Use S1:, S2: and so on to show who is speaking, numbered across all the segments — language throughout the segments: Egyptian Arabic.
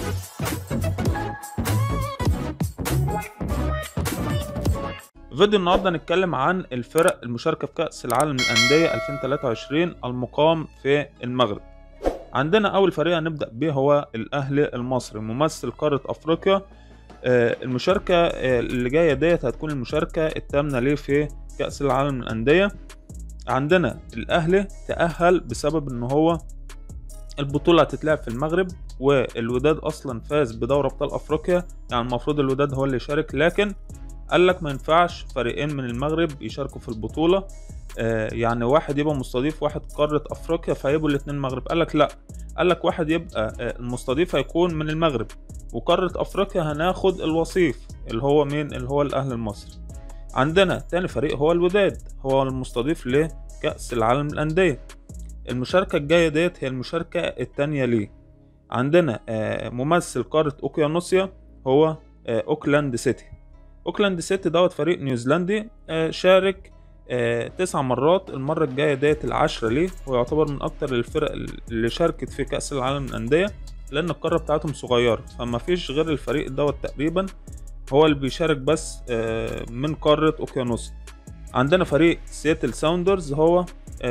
S1: فيديو النهارده هنتكلم عن الفرق المشاركة في كأس العالم للأندية 2023 المقام في المغرب عندنا أول فريق هنبدأ به هو الأهلي المصري ممثل قارة أفريقيا آه، المشاركة آه، اللي جاية ديت هتكون المشاركة الثامنة ليه في كأس العالم للأندية عندنا الأهلي تأهل بسبب إن هو البطولة هتتلعب في المغرب والوداد أصلا فاز بدوري أبطال أفريقيا يعني المفروض الوداد هو اللي يشارك لكن قال لك ما ينفعش فريقين من المغرب يشاركوا في البطولة آه يعني واحد يبقى مستضيف واحد قارة أفريقيا فيبقوا الاتنين المغرب قال لك لا قال لك واحد يبقى آه المستضيف هيكون من المغرب وقارة أفريقيا هناخد الوصيف اللي هو مين اللي هو الأهلي المصري عندنا تاني فريق هو الوداد هو المستضيف لكأس العالم للأندية المشاركة الجاية ديت هي المشاركة التانية ليه عندنا آه ممثل قارة أوكيانوسيا هو آه أوكلاند سيتي اوكلاند سيتي دوت فريق نيوزيلندي آه شارك آه تسع مرات المرة الجاية ديت العشرة ليه ويعتبر من أكتر الفرق اللي شاركت في كأس العالم للأندية لأن القارة بتاعتهم صغيرة فما فيش غير الفريق دوت تقريبا هو اللي بيشارك بس آه من قارة أوكيانوسيا عندنا فريق سياتل ساوندرز هو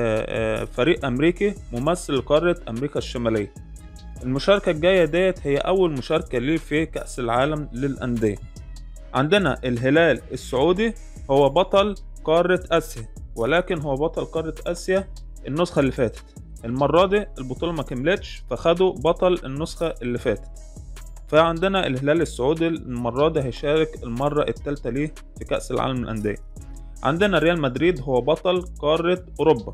S1: فريق أمريكي ممثل لقارة أمريكا الشمالية المشاركة الجاية ديت هي أول مشاركة ليه في كأس العالم للأندية عندنا الهلال السعودي هو بطل قارة آسيا ولكن هو بطل قارة آسيا النسخة اللي فاتت المرة دي البطولة ما كملتش فخدوا بطل النسخة اللي فاتت فعندنا الهلال السعودي المرة دي هيشارك المرة التالتة ليه في كأس العالم للأندية عندنا ريال مدريد هو بطل قارة أوروبا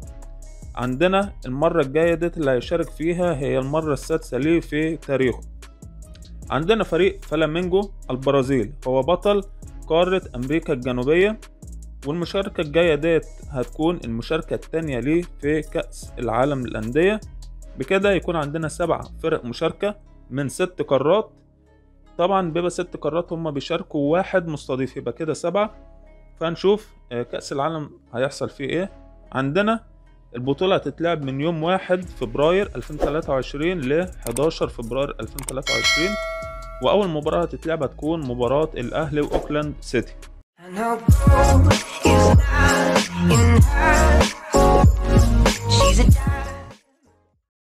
S1: عندنا المرة الجاية ديت اللي هيشارك فيها هي المرة السادسة ليه في تاريخه عندنا فريق فلامينجو البرازيل هو بطل قارة أمريكا الجنوبية والمشاركة الجاية ديت هتكون المشاركة التانية ليه في كأس العالم للأندية بكده يكون عندنا سبع فرق مشاركة من ست قارات طبعا بيبقى ست قارات هما بيشاركوا واحد مستضيف يبقى كده سبعة فهنشوف كأس العالم هيحصل فيه ايه عندنا البطولة هتتلعب من يوم 1 فبراير 2023 ل 11 فبراير 2023 وأول مباراة هتتلعب هتكون مباراة الأهلي وأوكلاند سيتي
S2: I know gold is not enough.